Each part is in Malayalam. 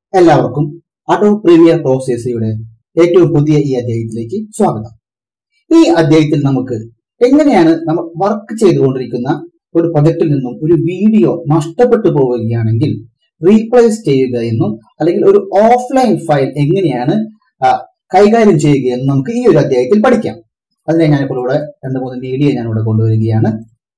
എല്ലാവർക്കും അഡോ പ്രീമിയർ പ്രോ സിയുടെ ഏറ്റവും പുതിയ ഈ അധ്യായത്തിലേക്ക് സ്വാഗതം ഈ അധ്യായത്തിൽ നമുക്ക് എങ്ങനെയാണ് നമ്മൾ വർക്ക് ചെയ്തുകൊണ്ടിരിക്കുന്ന ഒരു പ്രൊജക്റ്റിൽ നിന്നും ഒരു വീഡിയോ നഷ്ടപ്പെട്ടു പോവുകയാണെങ്കിൽ റീപ്ലേസ് ചെയ്യുക എന്നും അല്ലെങ്കിൽ ഒരു ഓഫ്ലൈൻ ഫയൽ എങ്ങനെയാണ് ആ, കൈകാര്യം ചെയ്യുക എന്നും നമുക്ക് ഈ ഒരു അധ്യായത്തിൽ പഠിക്കാം അതിനെ ഞാനിപ്പോൾ ഇവിടെ രണ്ട് മൂന്ന് വീഡിയോ ഞാൻ ഇവിടെ കൊണ്ടുവരികയാണ്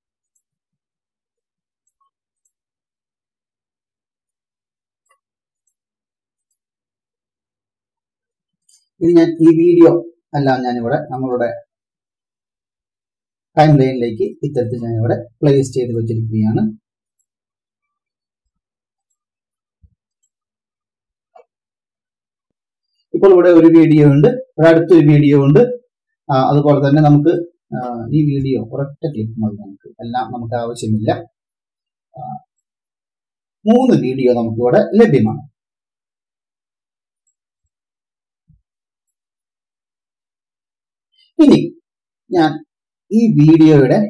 ഇനി ഞാൻ ഈ വീഡിയോ എല്ലാം ഞാനിവിടെ നമ്മളുടെ ടൈം ലൈനിലേക്ക് ഇത്തരത്തിൽ ഞാനിവിടെ പ്ലേസ് ചെയ്ത് വെച്ചിരിക്കുകയാണ് ഇപ്പോൾ ഇവിടെ ഒരു വീഡിയോ ഉണ്ട് ഇവിടെ അടുത്തൊരു വീഡിയോ ഉണ്ട് ആ, അതുപോലെ തന്നെ നമുക്ക് ആ, ഈ വീഡിയോ ഒരൊറ്റ ക്ലിപ്പ് മതി നമുക്ക് എല്ലാം നമുക്ക് ആവശ്യമില്ല ആ, മൂന്ന് വീഡിയോ നമുക്കിവിടെ ലഭ്യമാണ് ഇനി ഞാൻ ഈ വീഡിയോയുടെ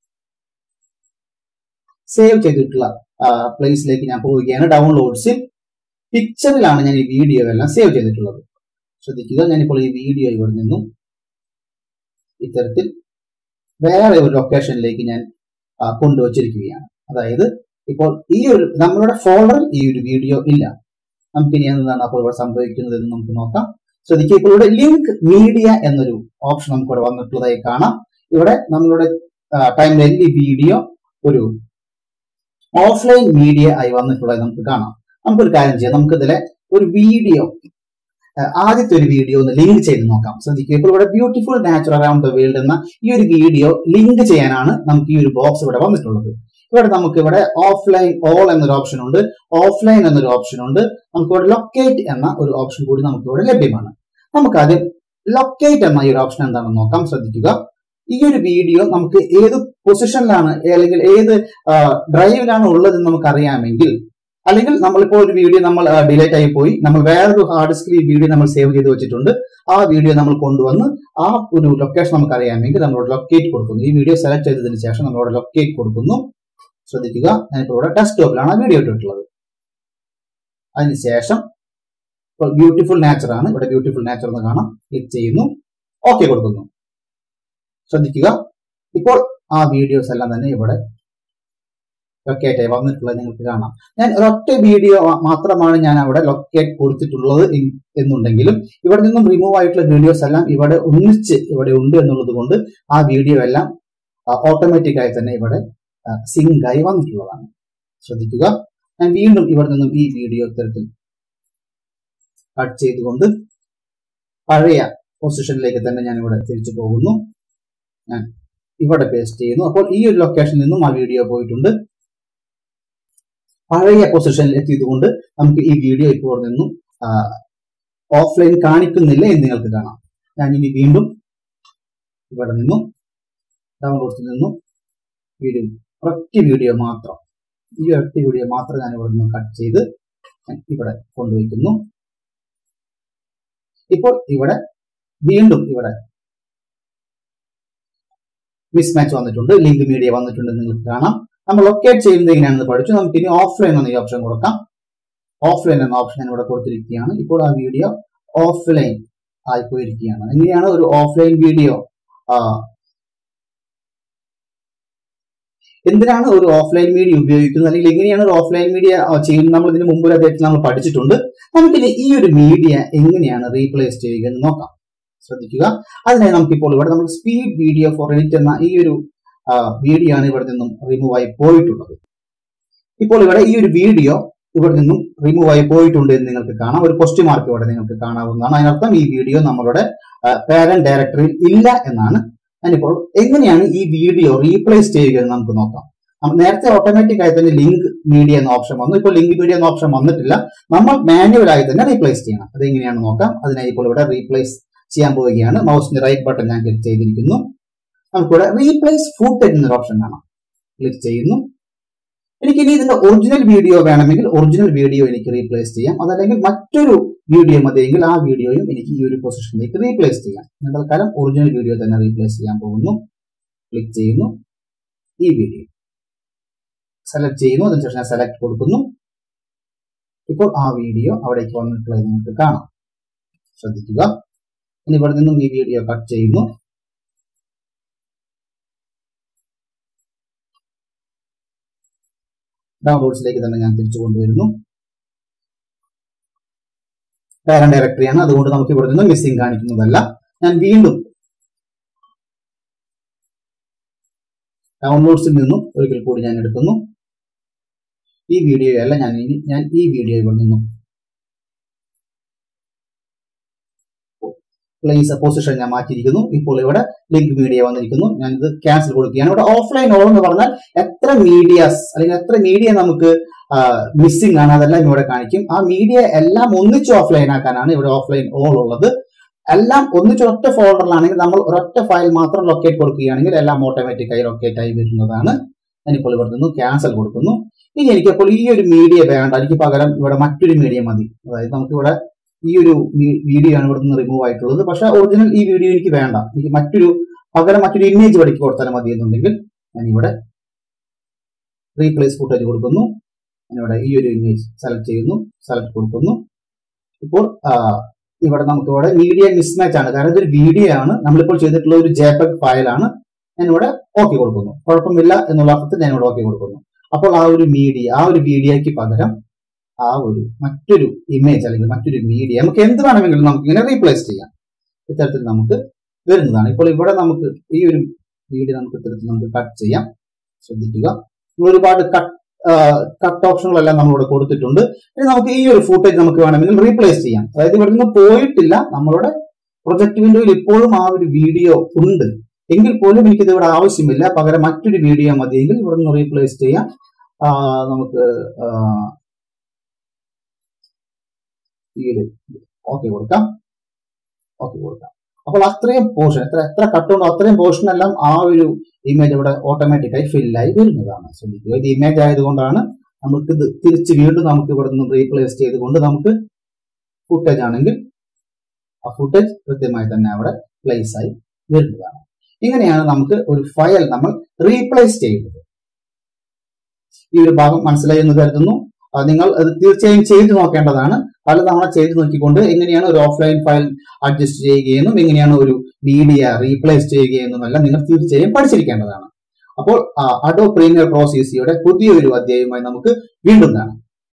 സേവ് ചെയ്തിട്ടുള്ള പ്ലേസിലേക്ക് ഞാൻ പോവുകയാണ് ഡൗൺലോഡ്സിൽ പിക്ചറിലാണ് ഞാൻ ഈ വീഡിയോ എല്ലാം സേവ് ചെയ്തിട്ടുള്ളത് ശ്രദ്ധിക്കുക ഞാനിപ്പോൾ ഈ വീഡിയോ ഇവിടെ നിന്നും ഇത്തരത്തിൽ വേറെ ഒരു ലൊക്കേഷനിലേക്ക് ഞാൻ ആ, കൊണ്ടുവച്ചിരിക്കുകയാണ് അതായത് ഇപ്പോൾ ഈ ഒരു നമ്മളുടെ ഫോൾഡറിൽ ഈ ഒരു വീഡിയോ ഇല്ല നമുക്കിനി എന്താണ് അപ്പോൾ ഇവിടെ സംഭവിക്കുന്നത് എന്ന് നമുക്ക് നോക്കാം ശ്രദ്ധിക്കുക ഇപ്പോൾ ഇവിടെ ലിങ്ക് മീഡിയ എന്നൊരു ഓപ്ഷൻ നമുക്ക് ഇവിടെ വന്നിട്ടുള്ളതായി കാണാം ഇവിടെ നമ്മളുടെ ടൈം ലൈനിൽ ഈ വീഡിയോ ഒരു ഓഫ്ലൈൻ മീഡിയ ആയി വന്നിട്ടുള്ളത് നമുക്ക് കാണാം നമുക്കൊരു കാര്യം ചെയ്യാം നമുക്ക് ഇതിലെ ഒരു വീഡിയോ ആദ്യത്തെ ഒരു വീഡിയോ ഒന്ന് ലിങ്ക് ചെയ്ത് നോക്കാം ശ്രദ്ധിക്കുക ഇപ്പോൾ ഇവിടെ beautiful natural around the world എന്ന ഈ ഒരു വീഡിയോ ലിങ്ക് ചെയ്യാനാണ് നമുക്ക് ഈ ഒരു ബോക്സ് ഇവിടെ വന്നിട്ടുള്ളത് ഇവിടെ നമുക്ക് ഇവിടെ ഓഫ്ലൈൻ ഓൾ എന്നൊരു ഓപ്ഷൻ ഉണ്ട് ഓഫ്ലൈൻ എന്നൊരു ഓപ്ഷൻ ഉണ്ട് നമുക്ക് ഇവിടെ ലൊക്കേറ്റ് എന്ന ഒരു ഓപ്ഷൻ കൂടി നമുക്ക് ഇവിടെ ലഭ്യമാണ് നമുക്ക് ആദ്യം ലൊക്കേറ്റ് എന്ന ഈ ഒരു ഓപ്ഷൻ എന്താണെന്ന് നോക്കാം ശ്രദ്ധിക്കുക ഈ ഒരു വീഡിയോ നമുക്ക് ഏത് പൊസിഷനിലാണ് അല്ലെങ്കിൽ ഏത് ഡ്രൈവിലാണ് ഉള്ളതെന്ന് നമുക്ക് അറിയാമെങ്കിൽ അല്ലെങ്കിൽ നമ്മളിപ്പോൾ ഒരു വീഡിയോ നമ്മൾ ഡിലേറ്റ് ആയി പോയി നമ്മൾ വേറൊരു ഹാർഡ് ഡിസ്കിൽ ഈ വീഡിയോ നമ്മൾ സേവ് ചെയ്ത് വെച്ചിട്ടുണ്ട് ആ വീഡിയോ നമ്മൾ കൊണ്ടുവന്ന് ആ ഒരു ലൊക്കേഷൻ നമുക്ക് അറിയാമെങ്കിൽ നമ്മളോട് ലൊക്കേറ്റ് കൊടുക്കുന്നു ഈ വീഡിയോ സെലക്ട് ചെയ്തതിന് ശേഷം നമ്മളോട് ലൊക്കേറ്റ് കൊടുക്കുന്നു ശ്രദ്ധിക്കുക ഞാനിപ്പോൾ ഇവിടെ ഡെസ്ക്ടോപ്പിലാണ് ആ വീഡിയോ ഇട്ടിട്ടുള്ളത് അതിനുശേഷം ഇപ്പോൾ ബ്യൂട്ടിഫുൾ നാച്ചർ ആണ് ഇവിടെ ബ്യൂട്ടിഫുൾ നാച്ചർ എന്ന് കാണാം ക്ലിക്ക് ചെയ്യുന്നു ഓക്കെ കൊടുക്കുന്നു ശ്രദ്ധിക്കുക ഇപ്പോൾ ആ വീഡിയോസ് എല്ലാം തന്നെ ഇവിടെ ലൊക്കേറ്റ് ആയി വന്നിട്ടുള്ളത് നിങ്ങൾക്ക് കാണാം ഞാൻ ഒരൊറ്റ വീഡിയോ മാത്രമാണ് ഞാൻ അവിടെ ലൊക്കേറ്റ് കൊടുത്തിട്ടുള്ളത് എൻ- എന്നുണ്ടെങ്കിലും ഇവിടെ നിന്നും റിമൂവ് ആയിട്ടുള്ള വീഡിയോസ് എല്ലാം ഇവിടെ ഒന്നിച്ച് ഇവിടെ ഉണ്ട് എന്നുള്ളത് കൊണ്ട് ആ വീഡിയോ എല്ലാം ഓട്ടോമാറ്റിക് ആയി തന്നെ ഇവിടെ സിങ്ക് ആയി വന്നിട്ടുള്ളതാണ് ശ്രദ്ധിക്കുക ഞാൻ വീണ്ടും ഇവിടെ നിന്നും ഈ വീഡിയോ ഇത്തരത്തിൽ കട്ട് ചെയ്തുകൊണ്ട് പഴയ പൊസിഷനിലേക്ക് തന്നെ ഞാൻ ഇവിടെ തിരിച്ചു പോകുന്നു ഞാൻ ഇവിടെ പേസ്റ്റ് ചെയ്യുന്നു അപ്പോൾ ഈ ഒരു ലൊക്കേഷനിൽ നിന്നും ആ വീഡിയോ പോയിട്ടുണ്ട് പഴയ പൊസിഷനിൽ എത്തിയതുകൊണ്ട് നമുക്ക് ഈ വീഡിയോ ഇപ്പോൾ ഇവിടെ നിന്നും ഓഫ്ലൈൻ കാണിക്കുന്നില്ല എന്ന് നിങ്ങൾക്ക് കാണാം ഞാൻ ഇനി വീണ്ടും ഇവിടെ നിന്നും ഡൗൺലോഡ്സിൽ നിന്നും വീഡിയോ ഒറ്റ വീഡിയോ മാത്രം ഈ ഒറ്റ വീഡിയോ മാത്രം ഞാൻ ഇവിടെ നിന്ന് കട്ട് ചെയ്ത് ഞാൻ ഇവിടെ കൊണ്ടുവയ്ക്കുന്നു ഇപ്പോൾ ഇവിടെ വീണ്ടും ഇവിടെ മിസ്മാച്ച് വന്നിട്ടുണ്ട് ലിങ്ക് മീഡിയ വന്നിട്ടുണ്ട് എന്ന് നിങ്ങൾക്ക് കാണാം നമ്മൾ ലൊക്കേറ്റ് ചെയ്യുന്നത് എങ്ങനെയാണെന്ന് പഠിച്ചു നമുക്ക് ഇനി ഓഫ്ലൈൻ എന്ന ഈ ഓപ്ഷൻ കൊടുക്കാം ഓഫ്ലൈൻ എന്ന ഓപ്ഷൻ ഞാൻ ഇവിടെ കൊടുത്തിരിക്കുകയാണ് ഇപ്പോൾ ആ വീഡിയോ ഓഫ്ലൈൻ ആയിപ്പോയിരിക്കുകയാണ് എങ്ങനെയാണ് ഒരു ഓഫ്ലൈൻ വീഡിയോ എന്തിനാണ് ഒരു ഓഫ്ലൈൻ മീഡിയ ഉപയോഗിക്കുന്നത് അല്ലെങ്കിൽ എങ്ങനെയാണ് ഒരു ഓഫ്ലൈൻ മീഡിയ ചെയ്യുന്നത് നമ്മൾ ഇതിന് മുമ്പ് ഒരു അദ്ദേഹത്തിൽ നമ്മൾ പഠിച്ചിട്ടുണ്ട് നമുക്കിനി ഈ ഒരു മീഡിയ എങ്ങനെയാണ് റീപ്ലേസ് ചെയ്യുക എന്ന് നോക്കാം ശ്രദ്ധിക്കുക അതിനായി നമുക്കിപ്പോൾ ഇവിടെ നമ്മൾ സ്പീഡ് വീഡിയോ ഫോർ എഡിറ്റ് എന്ന ഈ ഒരു വീഡിയോ ആണ് ഇവിടെ നിന്നും റിമൂവ് ആയി പോയിട്ടുള്ളത് ഇപ്പോൾ ഇവിടെ ഈ ഒരു വീഡിയോ ഇവിടെ നിന്നും റിമൂവ് ആയി പോയിട്ടുണ്ട് എന്ന് നിങ്ങൾക്ക് കാണാം ഒരു ക്വസ്റ്റ്യൻ മാർക്ക് ഇവിടെ നിങ്ങൾക്ക് കാണാവുന്നതാണ് അതിനർത്ഥം ഈ വീഡിയോ നമ്മളുടെ പാരന്റ് ഡയറക്ടറിയിൽ ഇല്ല എന്നാണ് ഞാനിപ്പോൾ എങ്ങനെയാണ് ഈ വീഡിയോ റീപ്ലേസ് ചെയ്യുക എന്ന് നമുക്ക് നോക്കാം നമ്മ- നേരത്തെ ഓട്ടോമാറ്റിക് ആയി തന്നെ ലിങ്ക് മീഡിയ എന്ന ഓപ്ഷൻ വന്നു ഇപ്പോൾ ലിങ്ക് മീഡിയ എന്ന ഓപ്ഷൻ വന്നിട്ടില്ല നമ്മൾ മാനുവൽ ആയി തന്നെ റീപ്ലേസ് ചെയ്യണം അത് എങ്ങനെയാണെന്ന് നോക്കാം അതിനായി ഇപ്പോൾ ഇവിടെ റീപ്ലേസ് ചെയ്യാൻ പോവുകയാണ് മൗസിന്റെ റൈറ്റ് ബട്ടൺ ഞാൻ ക്ലിക്ക് ചെയ്തിരിക്കുന്നു നമുക്കിവിടെ റീപ്ലേസ് ഫൂട്ടേജ് എന്നൊരു ഓപ്ഷൻ കാണാം ക്ലിക്ക് ചെയ്യുന്നു എനിക്ക് ഇനി ഇതിന്റെ ഒറിജിനൽ വീഡിയോ വേണമെങ്കിൽ ഒറിജിനൽ വീഡിയോ എനിക്ക് റീപ്ലേസ് ചെയ്യാം അതല്ലെങ്കിൽ മറ്റൊരു വീഡിയോ മതിയെങ്കിൽ ആ വീഡിയോയും എനിക്ക് ഈ ഒരു പൊസിഷനിലേക്ക് റീപ്ലേസ് ചെയ്യാം ഞാൻ തൽക്കാലം ഒറിജിനൽ വീഡിയോ തന്നെ റീപ്ലേസ് ചെയ്യാൻ പോകുന്നു ക്ലിക്ക് ചെയ്യുന്നു ഈ വീഡിയോ സെലക്ട് ചെയ്യുന്നു അതിനുശേഷം ഞാൻ സെലക്ട് കൊടുക്കുന്നു ഇപ്പോൾ ആ വീഡിയോ അവിടേക്ക് വന്നിട്ടുള്ളത് നിങ്ങൾക്ക് കാണാം ശ്രദ്ധിക്കുക ഇനി ഇവിടെ നിന്നും ഈ വീഡിയോ കട്ട് ചെയ്യുന്നു ഡൗൺലോഡ്സിലേക്ക് തന്നെ ഞാൻ തിരിച്ചു കൊണ്ടുവരുന്നു പാരന്റ് ഡയറക്ടറിയാണ് അതുകൊണ്ട് നമുക്ക് ഇവിടെ നിന്ന് മിസ്സിംഗ് കാണിക്കുന്നതല്ല ഞാൻ വീണ്ടും ഡൗൺലോഡ്സിൽ നിന്നും ഒരിക്കൽ കൂടി ഞാൻ എടുക്കുന്നു ഈ വീഡിയോ അല്ല ഞാൻ ഇനി ഞാൻ ഈ വീഡിയോ ഇവിടെ നിന്നും പ്ലേസ് പൊസിഷൻ ഞാൻ മാറ്റിയിരിക്കുന്നു ഇപ്പോൾ ഇവിടെ ലിങ്ക് മീഡിയ വന്നിരിക്കുന്നു ഞാൻ ഇത് ക്യാൻസൽ കൊടുക്കുകയാണ് ഇവിടെ ഓഫ്ലൈൻ ഓൾ എന്ന് പറഞ്ഞാൽ എത്ര മീഡിയാസ് അല്ലെങ്കിൽ എത്ര മീഡിയ നമുക്ക് മിസ്സിംഗ് ആണ് അതെല്ലാം ഇവിടെ കാണിക്കും ആ മീഡിയ എല്ലാം ഒന്നിച്ച് ഓഫ്ലൈൻ ആക്കാനാണ് ഇവിടെ ഓഫ്ലൈൻ ഓൾ ഉള്ളത് എല്ലാം ഒന്നിച്ച് ഒറ്റ ഫോൾഡറിലാണെങ്കിൽ നമ്മൾ ഒരൊറ്റ ഫയൽ മാത്രം ലൊക്കേറ്റ് കൊടുക്കുകയാണെങ്കിൽ എല്ലാം ഓട്ടോമാറ്റിക്കായി ലൊക്കേറ്റ് ആയി വരുന്നതാണ് ഞാനിപ്പോൾ ഇവിടെ നിന്ന് ക്യാൻസൽ കൊടുക്കുന്നു ഇനി എനിക്കപ്പോൾ ഈ ഒരു മീഡിയ വേണ്ട എനിക്ക് പകരം ഇവിടെ മറ്റൊരു മീഡിയ മതി അതായത് നമുക്ക് ഇവിടെ ഈ ഒരു വീഡിയോ ആണ് ഇവിടെ നിന്ന് റിമൂവ് ആയിട്ടുള്ളത് പക്ഷെ ഒറിജിനൽ ഈ വീഡിയോ എനിക്ക് വേണ്ട എനിക്ക് മറ്റൊരു പകരം മറ്റൊരു ഇമേജ് പഠിക്ക് കൊടുത്താൽ മതി എന്നുണ്ടെങ്കിൽ ഞാനിവിടെ റീപ്ലേസ് ഫുട്ടേജ് കൊടുക്കുന്നു ഞാനിവിടെ ഈ ഒരു ഇമേജ് സെലക്ട് ചെയ്യുന്നു സെലക്ട് കൊടുക്കുന്നു ഇപ്പോൾ ഇവിടെ നമുക്ക് ഇവിടെ മീഡിയ മിസ്മാച്ച് ആണ് കാരണം ഇതൊരു വീഡിയോ ആണ് നമ്മളിപ്പോൾ ചെയ്തിട്ടുള്ള ഒരു ജെപെഗ് ഫയലാണ് ഞാനിവിടെ ഓക്കെ കൊടുക്കുന്നു കുഴപ്പമില്ല എന്നുള്ള അർത്ഥത്തിൽ ഞാൻ ഇവിടെ ഓക്കെ കൊടുക്കുന്നു അപ്പോൾ ആ ഒരു മീഡിയ ആ ഒരു വീഡിയോയ്ക്ക് പകരം ആ ഒരു മറ്റൊരു ഇമേജ് അല്ലെങ്കിൽ മറ്റൊരു മീഡിയ നമുക്ക് എന്ത് വേണമെങ്കിലും നമുക്ക് ഇങ്ങനെ റീപ്ലേസ് ചെയ്യാം ഇത്തരത്തിൽ നമുക്ക് വരുന്നതാണ് ഇപ്പോൾ ഇവിടെ നമുക്ക് ഈ ഒരു വീഡിയോ നമുക്ക് ഇത്തരത്തിൽ നമുക്ക് കട്ട് ചെയ്യാം ശ്രദ്ധിക്കുക ഒരുപാട് കട്ട് കട്ട് ഓപ്ഷനുകളെല്ലാം നമ്മളിവിടെ കൊടുത്തിട്ടുണ്ട് ഇനി നമുക്ക് ഈ ഒരു ഫൂട്ടേജ് നമുക്ക് വേണമെങ്കിൽ റീപ്ലേസ് ചെയ്യാം അതായത് ഇവിടെ നിന്ന് പോയിട്ടില്ല നമ്മളുടെ പ്രൊജക്ട് വിൻഡോയിൽ ഇപ്പോഴും ആ ഒരു വീഡിയോ ഉണ്ട് എങ്കിൽ പോലും എനിക്കിത് ഇവിടെ ആവശ്യമില്ല പകരം മറ്റൊരു വീഡിയോ മതിയെങ്കിൽ ഇവിടെ നിന്ന് റീപ്ലേസ് ചെയ്യാം നമുക്ക് ഈ ഒരു ഓക്കെ കൊടുക്കാം ഓക്കെ കൊടുക്കാം അപ്പോൾ അത്രയും പോർഷൻ എത്ര എത്ര കട്ടുണ്ടോ അത്രയും പോർഷൻ എല്ലാം ആ ഒരു ഇമേജ് ഇവിടെ ഓട്ടോമാറ്റിക്കായി ഫില്ലായി വരുന്നതാണ് ശ്രദ്ധിക്കുക ഇത് ഇമേജ് ആയതുകൊണ്ടാണ് നമുക്ക് ഇത് തിരിച്ച് വീണ്ടും നമുക്ക് ഇവിടെ നിന്ന് റീപ്ലേസ് ചെയ്തുകൊണ്ട് നമുക്ക് ഫുട്ടേജ് ആണെങ്കിൽ ആ ഫുട്ടേജ് കൃത്യമായി തന്നെ അവിടെ പ്ലേസ് ആയി വരുന്നതാണ് ഇങ്ങനെയാണ് നമുക്ക് ഒരു ഫയൽ നമ്മൾ റീപ്ലേസ് ചെയ്യുന്നത് ഈ ഒരു ഭാഗം മനസ്സിലായി എന്ന് കരുതുന്നു നിങ്ങൾ അത് തീർച്ചയായും ചെയ്തു നോക്കേണ്ടതാണ് പലതവണ ചെയ്തു നോക്കിക്കൊണ്ട് എങ്ങനെയാണ് ഒരു ഓഫ്ലൈൻ ഫയൽ അഡ്ജസ്റ്റ് ചെയ്യുകയെന്നും എങ്ങനെയാണ് ഒരു മീഡിയ റീപ്ലേസ് ചെയ്യുകയെന്നുമെല്ലാം നിങ്ങൾ തീർച്ചയായും പഠിച്ചിരിക്കേണ്ടതാണ് അപ്പോൾ അഡോ പ്രീമിയർ പ്രോ സി സിയുടെ പുതിയൊരു അധ്യായവുമായി നമുക്ക് വീണ്ടും കാണാം